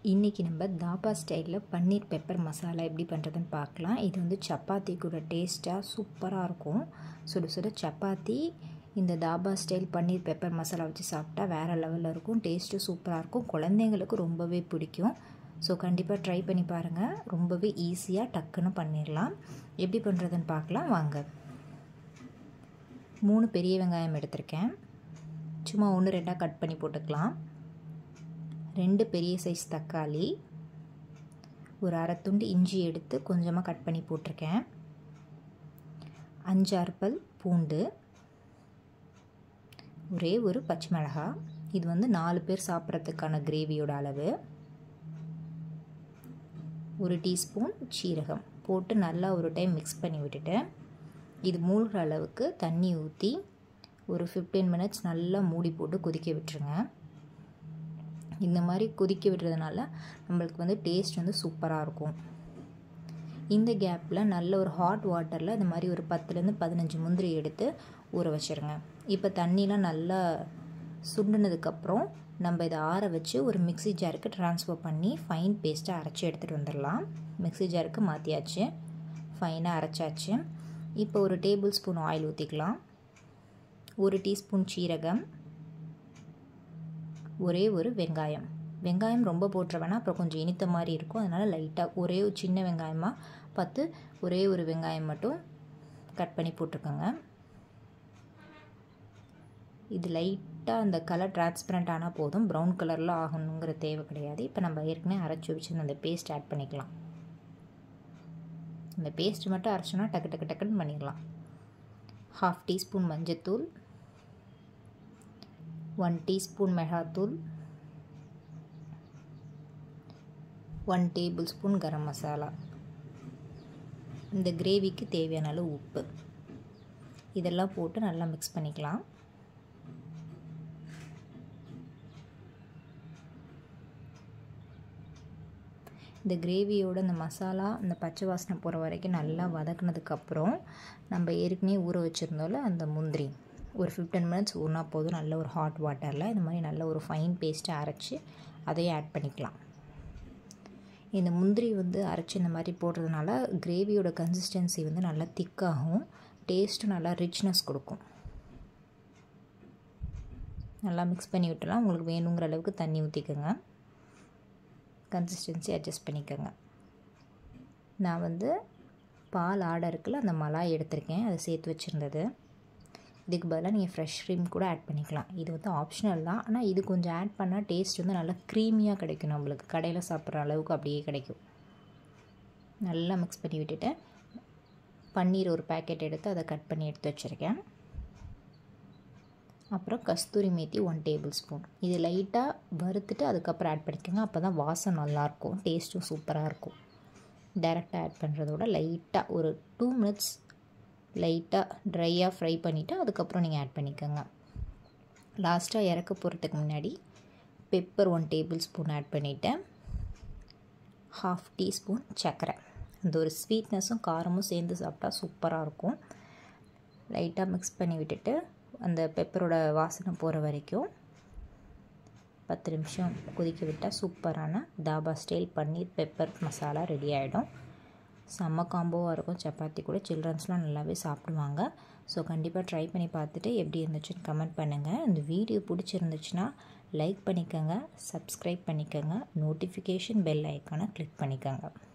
இன்றைக்கி நம்ம தாபா ஸ்டைலில் பன்னீர் பெப்பர் மசாலா எப்படி பண்ணுறதுன்னு பார்க்கலாம் இது வந்து சப்பாத்தி கூட டேஸ்ட்டாக சூப்பராக இருக்கும் சுட சுட சப்பாத்தி இந்த தாபா ஸ்டைல் பன்னீர் பெப்பர் மசாலா வச்சு சாப்பிட்டா வேறு லெவலில் இருக்கும் டேஸ்ட்டும் சூப்பராக இருக்கும் குழந்தைங்களுக்கு ரொம்பவே பிடிக்கும் ஸோ கண்டிப்பாக ட்ரை பண்ணி பாருங்கள் ரொம்பவே ஈஸியாக டக்குன்னு பண்ணிடலாம் எப்படி பண்ணுறதுன்னு பார்க்கலாம் வாங்க மூணு பெரிய வெங்காயம் எடுத்திருக்கேன் சும்மா ஒன்று ரெண்டாக கட் பண்ணி போட்டுக்கலாம் ரெண்டு பெரிய சைஸ் தக்காளி ஒரு அரை துண்டு இஞ்சி எடுத்து கொஞ்சமாக கட் பண்ணி போட்டிருக்கேன் அஞ்சாறு பல் பூண்டு ஒரே ஒரு பச்சை மிளகா இது வந்து நாலு பேர் சாப்பிட்றதுக்கான கிரேவியோட அளவு ஒரு டீஸ்பூன் சீரகம் போட்டு நல்லா ஒரு டைம் மிக்ஸ் பண்ணி விட்டுட்டேன் இது மூழ்கிற அளவுக்கு தண்ணி ஊற்றி ஒரு ஃபிஃப்டீன் மினிட்ஸ் நல்லா மூடி போட்டு கொதிக்க விட்டுருங்க இந்த மாதிரி கொதிக்க விடுறதுனால நம்மளுக்கு வந்து டேஸ்ட் வந்து சூப்பராக இருக்கும் இந்த கேப்பில் நல்ல ஒரு ஹாட் வாட்டரில் இந்த மாதிரி ஒரு பத்துலேருந்து பதினஞ்சு முந்திரி எடுத்து ஊற வச்சுருங்க இப்போ தண்ணிலாம் நல்லா சுண்டுனதுக்கப்புறம் நம்ம இதை ஆற வச்சு ஒரு மிக்சி ஜாருக்கு ட்ரான்ஸ்ஃபர் பண்ணி ஃபைன் பேஸ்ட்டாக அரைச்சி எடுத்துகிட்டு வந்துடலாம் மிக்சி ஜாருக்கு மாற்றியாச்சு ஃபைனாக அரைச்சாச்சு இப்போ ஒரு டேபிள் ஸ்பூன் ஆயில் ஊற்றிக்கலாம் ஒரு டீஸ்பூன் சீரகம் ஒரே ஒரு வெங்காயம் வெங்காயம் ரொம்ப போட்டுற வேணால் அப்புறம் கொஞ்சம் இனித்த மாதிரி இருக்கும் அதனால் லைட்டாக ஒரே ஒரு சின்ன வெங்காயமாக பார்த்து ஒரே ஒரு வெங்காயம் மட்டும் கட் பண்ணி போட்டிருக்கோங்க இது லைட்டாக அந்த கலர் டிரான்ஸ்பரண்ட் ஆனால் போதும் ப்ரௌன் கலரில் ஆகணுங்கிற தேவை கிடையாது இப்போ நம்ம ஏற்கனவே அரைச்சி வச்சு அந்த பேஸ்ட் ஆட் பண்ணிக்கலாம் இந்த பேஸ்ட் மட்டும் அரைச்சோன்னா டக்கு டக்கு டக்குன்னு பண்ணிடலாம் ஹாஃப் டீஸ்பூன் மஞ்சத்தூள் ஒன் டீஸ்பூன் மிளகாத்தூள் one tablespoon garam masala இந்த கிரேவிக்கு தேவையான அளவு உப்பு இதெல்லாம் போட்டு நல்லா மிக்ஸ் பண்ணிக்கலாம் இந்த கிரேவியோட இந்த மசாலா இந்த பச்சை வாசனை போகிற வரைக்கும் நல்லா வதக்குனதுக்கப்புறம் நம்ம ஏற்கனவே ஊற வச்சுருந்தோம்ல அந்த முந்திரி ஒரு ஃபிஃப்டீன் மினிட்ஸ் ஊறினா போதும் நல்ல ஒரு ஹாட் வாட்டரில் இந்த மாதிரி நல்ல ஒரு ஃபைன் பேஸ்ட்டை அரைச்சி அதையும் ஆட் பண்ணிக்கலாம் இந்த முந்திரி வந்து அரைச்சி இந்த மாதிரி போடுறதுனால கிரேவியோட கன்சிஸ்டன்சி வந்து நல்லா திக்காகும் டேஸ்ட்டும் நல்லா ரிச்னஸ் கொடுக்கும் நல்லா மிக்ஸ் பண்ணி விட்டுலாம் உங்களுக்கு வேணுங்கிற அளவுக்கு தண்ணி ஊற்றிக்கோங்க கன்சிஸ்டன்சி அட்ஜஸ்ட் பண்ணிக்கோங்க நான் வந்து பால் ஆடை இருக்குல்ல அந்த மலாய் எடுத்திருக்கேன் அதை சேர்த்து வச்சுருந்தது இதுக்கு பதிலாக நீங்கள் ஃப்ரெஷ் க்ரீம் கூட ஆட் பண்ணிக்கலாம் இது வந்து ஆப்ஷனல் தான் ஆனால் இது கொஞ்சம் ஆட் பண்ணால் டேஸ்ட் வந்து நல்லா க்ரீமியாக கிடைக்கும் நம்மளுக்கு கடையில் சாப்பிட்ற அளவுக்கு அப்படியே கிடைக்கும் நல்லா மிக்ஸ் பண்ணி விட்டுட்டேன் பன்னீர் ஒரு பேக்கெட் எடுத்து அதை கட் பண்ணி எடுத்து வச்சுருக்கேன் அப்புறம் kasuri methi one tablespoon இது லைட்டாக வறுத்துட்டு அதுக்கப்புறம் ஆட் பண்ணிக்கோங்க அப்போ தான் வாசம் நல்லாயிருக்கும் டேஸ்ட்டும் சூப்பராக இருக்கும் டைரெக்டாக ஆட் பண்ணுறதோட லைட்டாக ஒரு டூ மினிட்ஸ் லைட்டாக ட்ரையாக ஃப்ரை பண்ணிவிட்டு அதுக்கப்புறம் நீங்கள் ஆட் பண்ணிக்கோங்க லாஸ்ட்டாக இறக்க போகிறதுக்கு முன்னாடி pepper one tablespoon add பண்ணிவிட்டேன் ஹாஃப் டீஸ்பூன் சர்க்கரை அந்த ஒரு ஸ்வீட்னஸும் காரமும் சேர்ந்து சாப்பிட்டா சூப்பராக இருக்கும் லைட்டாக மிக்ஸ் பண்ணி விட்டுட்டு அந்த பெப்பரோட வாசனை போகிற வரைக்கும் பத்து நிமிஷம் கொதிக்க விட்டால் சூப்பரான dhaba style paneer pepper masala ready ஆகிடும் செம்ம காம்போவாக இருக்கும் சப்பாத்தி கூட சில்ட்ரன்ஸ்லாம் நல்லாவே சாப்பிடுவாங்க ஸோ கண்டிப்பாக ட்ரை பண்ணி பார்த்துட்டு எப்படி இருந்துச்சுன்னு கமெண்ட் பண்ணுங்கள் இந்த வீடியோ பிடிச்சிருந்துச்சுன்னா லைக் பண்ணிக்கோங்க சப்ஸ்கிரைப் பண்ணிக்கோங்க நோட்டிஃபிகேஷன் பெல் ஐக்கானை கிளிக் பண்ணிக்கோங்க